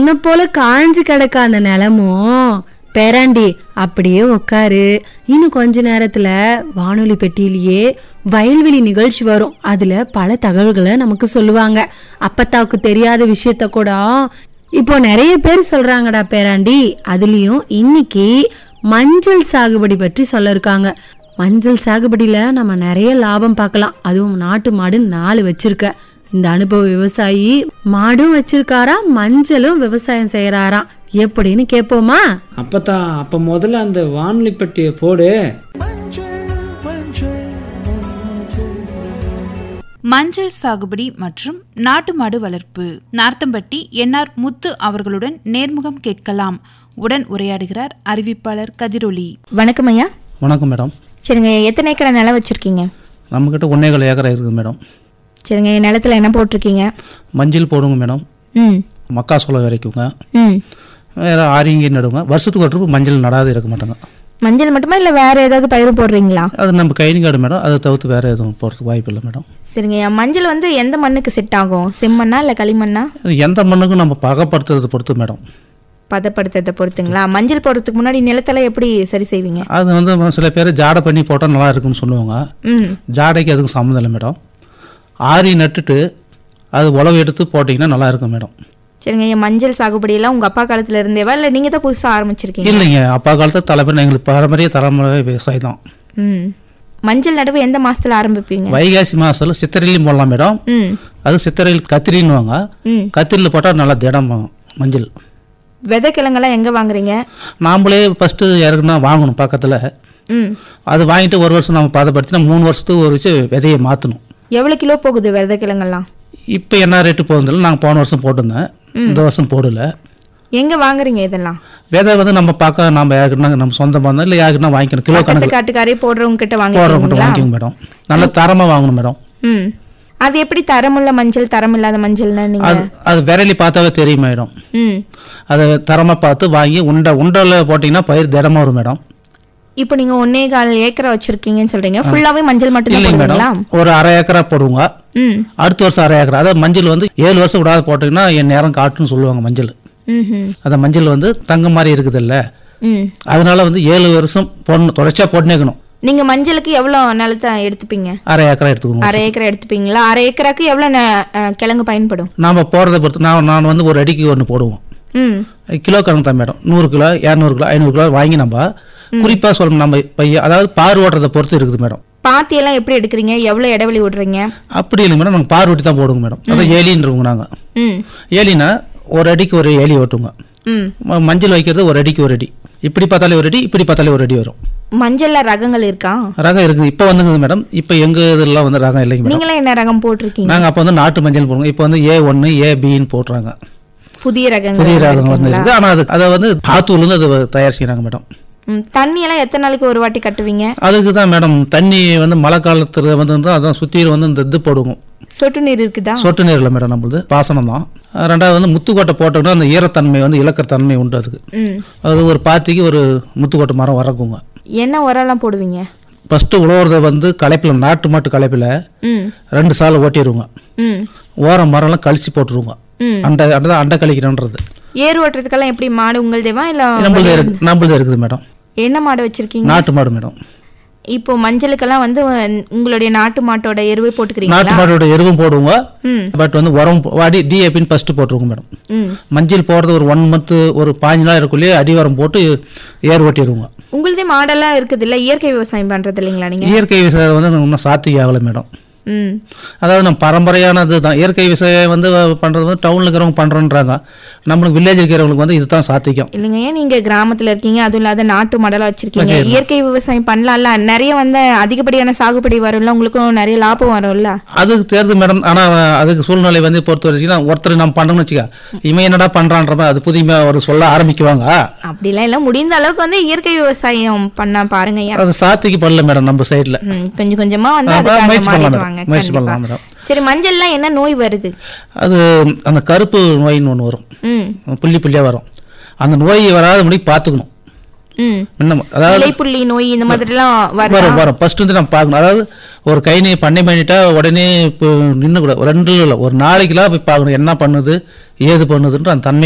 உன்னை போல காஞ்சு கிடக்க அந்த நிலமும் பேராண்டி அப்படியே உக்காரு இன்னும் கொஞ்ச நேரத்துல வானொலி பெட்டியிலேயே வயல்வெளி நிகழ்ச்சி வரும் அதுல பல தகவல்களை நமக்கு சொல்லுவாங்க அப்பத்தாவுக்கு தெரியாத விஷயத்த கூட இப்போ நிறைய பேர் சொல்றாங்கடா பேராண்டி அதுலயும் இன்னைக்கு மஞ்சள் சாகுபடி பற்றி சொல்ல இருக்காங்க மஞ்சள் சாகுபடியில நம்ம நிறைய லாபம் பார்க்கலாம் அதுவும் நாட்டு மாடு நாலு வச்சிருக்க இந்த அனுபவ விவசாயி மாடும் வச்சிருக்காராம் மஞ்சளும் விவசாயம் செய்யறாராம் எப்படின்னு கேட்போமா அப்பதான் அப்ப முதல்ல அந்த வானொலி பெட்டியை போடு மஞ்சள் சாகுபடி மற்றும் நாட்டு மாடு வளர்ப்பு நார்த்தம்பட்டி என்ஆர் முத்து அவர்களுடன் நேர்முகம் கேட்கலாம் உடன் உரையாடுகிறார் அறிவிப்பாளர் கதிரொலி வணக்கம் ஐயா வணக்கம் மேடம் சரிங்க எத்தனை ஏக்கரை நிலம் வச்சுருக்கீங்க நம்மக்கிட்ட ஒன்னேகால் ஏக்கரா இருக்குது மேடம் சரிங்க நிலத்துல என்ன போட்டிருக்கீங்க மஞ்சள் போடுங்க மேடம் ம் மக்காசோளம் விதைக்குங்க ம் வேறு ஆரியங்கி நடுங்க வருஷத்துக்கு ஒரு trip மஞ்சள் நடாது இருக்க மாட்டாங்க மஞ்சள் மட்டுமா இல்லை வேற ஏதாவது பயிரும் போடுறீங்களா அது நம்ம கைனிங்காடு மேடம் அதை தவிர்த்து வேறு எதுவும் போகிறதுக்கு வாய்ப்பு இல்லை மேடம் சரிங்க ஐயா மஞ்சள் வந்து எந்த மண்ணுக்கு செட் ஆகும் செம்மண்ணா இல்லை களிமண்ணா அது எந்த மண்ணுக்கும் நம்ம பகப்படுத்துறதை பொறுத்து மேடம் பதப்படுத்துறதை பொறுத்துங்களா மஞ்சள் போடுறதுக்கு முன்னாடி நிலத்தெல்லாம் எப்படி சரி செய்வீங்க அது வந்து சில பேர் ஜாடை பண்ணி போட்டால் நல்லா இருக்குன்னு சொல்லுவாங்க ம் ஜாடைக்கு அதுக்கும் சம்மந்தம் இல்லை மேடம் ஆரி நட்டுட்டு அது உழவு எடுத்து போட்டிங்கன்னா நல்லா இருக்கும் மேடம் சரிங்க ஐயா மஞ்சள் சாகுபடியெல்லாம் உங்கள் அப்பா காலத்துல இருந்தேவா இல்லை நீங்கள் தான் புதுசாக ஆரம்பிச்சிருக்கீங்க இல்லைங்க அப்பா காலத்து தலைமுறை எங்களுக்கு பாரம்பரிய தலைமுறை விவசாயம் தான் ம் மஞ்சள் நடவு எந்த மாசத்துல ஆரம்பிப்பீங்க வைகாசி மாதத்தில் சித்திரையிலையும் போடலாம் மேடம் ம் அது சித்திரையில் கத்திரின்னுவாங்க ம் கத்திரியில் போட்டால் நல்லா திடம் மஞ்சள் விதைக்கிழங்கெல்லாம் எங்கே வாங்குறீங்க நாமளே ஃபஸ்ட்டு இறக்குனா வாங்கணும் பக்கத்தில் ம் அது வாங்கிட்டு ஒரு வருஷம் நம்ம பதப்படுத்தினா மூணு வருஷத்துக்கு ஒரு வச்சு விதையை மாற்றணும் எவ்வளோ கிலோ போகுது விதைக்கிழங்கெல்லாம் இப்போ என்ன ரேட்டு போகுதில்ல நாங்கள் போன வருஷம் போட்டிருந்தேன் இந்த வருஷம் போடல எங்கே வாங்குறீங்க இதெல்லாம் விதை வந்து நம்ம பார்க்க நம்ம யாருக்குன்னா நம்ம சொந்தமாக இருந்தால் இல்லை யாருக்குன்னா வாங்கிக்கணும் கிலோ பக்கத்து கணக்கில் காட்டுக்காரே போடுறவங்க கிட்ட போடுறவங்க வாங்கிக்கிறீங்களா வாங்கிக்கோங்க மேடம் நல்ல தரமாக வாங்கணும் மேடம் ம் அது எப்படி தரமுள்ள மஞ்சள் தரம் இல்லாத மஞ்சள்னா நீங்க அது அது விரலி பார்த்தாவே தெரியும் மேடம் ம் அதை தரமாக பார்த்து வாங்கி உண்டை உண்டையில் போட்டிங்கன்னா பயிர் திடமாக வரும் மேடம் இப்போ நீங்க ஒன்னே கால் ஏக்கரை வச்சிருக்கீங்கன்னு சொல்றீங்க ஃபுல்லாவே மஞ்சள் மட்டும் தான் இல்லைங்க போடுவீங்களா மேடம் ஒரு அரை ஏக்கரா போடுவோங்க ம் அடுத்த வருஷம் அரை ஏக்கரா அதாவது மஞ்சள் வந்து ஏழு வருஷம் விடாத போட்டிங்கன்னா என் நேரம் காட்டுன்னு சொல்லுவாங்க மஞ்சள் ம் அந்த மஞ்சள் வந்து தங்க மாதிரி இருக்குதுல்ல ம் அதனால வந்து ஏழு வருஷம் போடணும் தொடர்ச்சியாக போட்டுனேக்கணும் நீங்க மஞ்சளுக்கு எவ்வளவு நிலத்தை எடுத்துப்பீங்க அரை ஏக்கரா எடுத்துக்கோங்க அரை ஏக்கரை எடுத்துப்பீங்களா அரை ஏக்கராக்கு எவ்வளவு ந- அஹ், கிழங்கு பயன்படும் நாம் போகிறத பொறுத்து நான் நான் வந்து ஒரு அடிக்கு ஒன்று போடுவோம் ம் கிலோ கணக்கு தான் மேடம் நூறு கிலோ இரநூறு கிலோ ஐநூறு கிலோ வாங்கி நம்ம குறிப்பாக சொல்லணும் நம்ம பைய அதாவது பார் ஓட்டுறதை பொறுத்து இருக்குது மேடம் பாத்தி எல்லாம் எப்படி எடுக்கிறீங்க எவ்வளவு இடைவெளி விடுறீங்க அப்படி இல்லைங்க மேடம் நாங்கள் பார் ஓட்டி தான் போடுவோங்க மேடம் அதான் ஏலின்றவங்க நாங்கள் ம் ஏலினா ஒரு அடிக்கு ஒரு ஏலி ஓட்டுவோங்க ம் ம- மஞ்சள் வைக்கிறது ஒரு அடிக்கு ஒரு அடி இப்படி பார்த்தாலே ஒரு அடி இப்படி பார்த்தாலே ஒரு அடி வரும் மஞ்சள்ல ரகங்கள் இருக்கா ரகம் இருக்குது இப்போ வந்துங்க மேடம் இப்போ எங்கள் இதெல்லாம் வந்து ரகம் இல்லைங்க மேடம் நீங்களாம் என்ன ரகம் போட்டிருக்கீங்க நாங்கள் அப்போ வந்து நாட்டு மஞ்சள் போடுவோம் இப்போ வந்து ஏ ஒன்று ஏ பின்னு போட்டுறாங்க புதிய ரகங்கள் புதிய ரகம் வந்து இருக்குங்களா? இருக்குது ஆனால் அது அதை வந்து ஆத்தூர்லேருந்து அதை தயார் செய்கிறாங்க மேடம் ம், தண்ணி எல்லாம் எத்தனை நாளைக்கு ஒரு வாட்டி கட்டுவீங்க அதுக்கு தான் மேடம் தண்ணி வந்து மழை காலத்தில் வந்து இருந்தா அதான் சுற்றியில் வந்து இந்த இது போடுவோம் சொட்டு நீர் இருக்குதா சொட்டு நீரில் மேடம் நம்மளுது பாசனம் தான் ரெண்டாவது வந்து முத்துக்கோட்டை போட்டோம்னா அந்த ஈரத்தன்மை வந்து இழக்கிற தன்மை உண்டு அதுக்கு ம் அது ஒரு பாத்திக்கு ஒரு முத்துக்கோட்டை மரம் வரக்குங்க என்ன உரம்லாம் போடுவீங்க ஃபஸ்ட்டு உழவுறத வந்து களைப்பில் நாட்டு மாட்டு களைப்பில் ம் ரெண்டு சால் ஓட்டிடுவோங்க ம் ஓரம் மரம்லாம் கழிச்சு போட்டுருவோங்க ம் அண்டை அண்டை தான் அண்டை கழிக்கிறோன்றது ஏர் ஓட்டுறதுக்கெல்லாம் எப்படி மாடு உங்களுதேவா இல்ல நம்மளது இருக்கு நம்மளது இருக்குது மேடம் என்ன மாடு வச்சிருக்கீங்க நாட்டு மாடு மேடம் இப்போ மஞ்சளுக்கெல்லாம் வந்து அஹ், உங்களுடைய நாட்டு மாட்டோட எருவை நாட்டு போட்டுக்கிறீங்களா மாடோட எருவும் போடுவோங்க ம் பட் வந்து உரம் போ- அடி டிஏபின்னு ஃபஸ்ட்டு போட்டுருவோங்க மேடம் ம் மஞ்சள் போடுறது ஒரு ஒன் மந்த்து ஒரு பாஞ்சு நாள் இருக்குள்ளேயே அடி உரம் போட்டு ஏர் ஓட்டிடுவோங்க உங்களுதே மாடெல்லாம் இருக்குது இல்ல இயற்கை விவசாயம் பண்றது இல்லைங்களா நீங்க இயற்கை விவசாயம் வந்து இன்னும் சாத்தியம் ஆகலை மேடம் ம் அதாவது நம்ம பரம்பரையானது தான் இயற்கை விவசாயம் வந்து பண்ணுறது வந்து டவுனில் இருக்கிறவங்க பண்ணுறோன்றாங்க நம்மளுக்கு வில்லேஜ் இருக்கிறவங்களுக்கு வந்து இதுதான் சாத்தியம் இல்லைங்க ஏன் நீங்க கிராமத்துல இருக்கீங்க அதுவும் இல்லாத நாட்டு மாடெல்லாம் வச்சிருக்கீங்க இயற்கை விவசாயம் பண்ணலாம்ல நிறைய வந்து அதிகப்படியான சாகுபடி வரும்ல உங்களுக்கும் நிறைய லாபம் வரும்ல அதுக்கு தேர்து மேடம் ஆனால் அதுக்கு சூழ்நிலை வந்து பொறுத்த வரைக்கும் ஒருத்தர் நம்ம பண்ணுறோம்னு வச்சுக்க இவன் என்னடா பண்ணுறான்ற மாதிரி அது புதுமையாக ஒரு சொல்ல ஆரம்பிக்குவாங்க அப்படிலாம் இல்ல முடிந்த அளவுக்கு வந்து இயற்கை விவசாயம் பண்ண பாருங்க ஐயா அது சாத்திக்கு பண்ணல மேடம் நம்ம சைடில் ம், கொஞ்சம் கொஞ்சமா வந்து ஆ, அதுக்காக முயற்சி பண்ணலாம் மாறிடுவாங்க மேடம். முயற்சி கண்டிப்பா. பண்ணலாம் மேடம். சரி மஞ்சள்லாம் என்ன நோய் வருது அது அந்த கருப்பு நோயின்னு ஒன்று வரும் ம் புள்ளி புள்ளியாக வரும் அந்த நோய் வராத முடி பார்த்துக்கணும் ம் முன்ன அதாவது இலைப்புள்ளி நோய் இந்த மாதிரிலாம் வரும் வரும் வரும் ஃபர்ஸ்ட் வந்து நம்ம பார்க்கணும் அதாவது ஒரு கை நீ பண்ணை பண்ணிட்டா உடனே இப்போ நின்று கூட ரெண்டு இல்லை ஒரு நாளைக்கெல்லாம் போய் பார்க்கணும் என்ன பண்ணுது ஏது பண்ணுதுன்ற அந்த தன்மை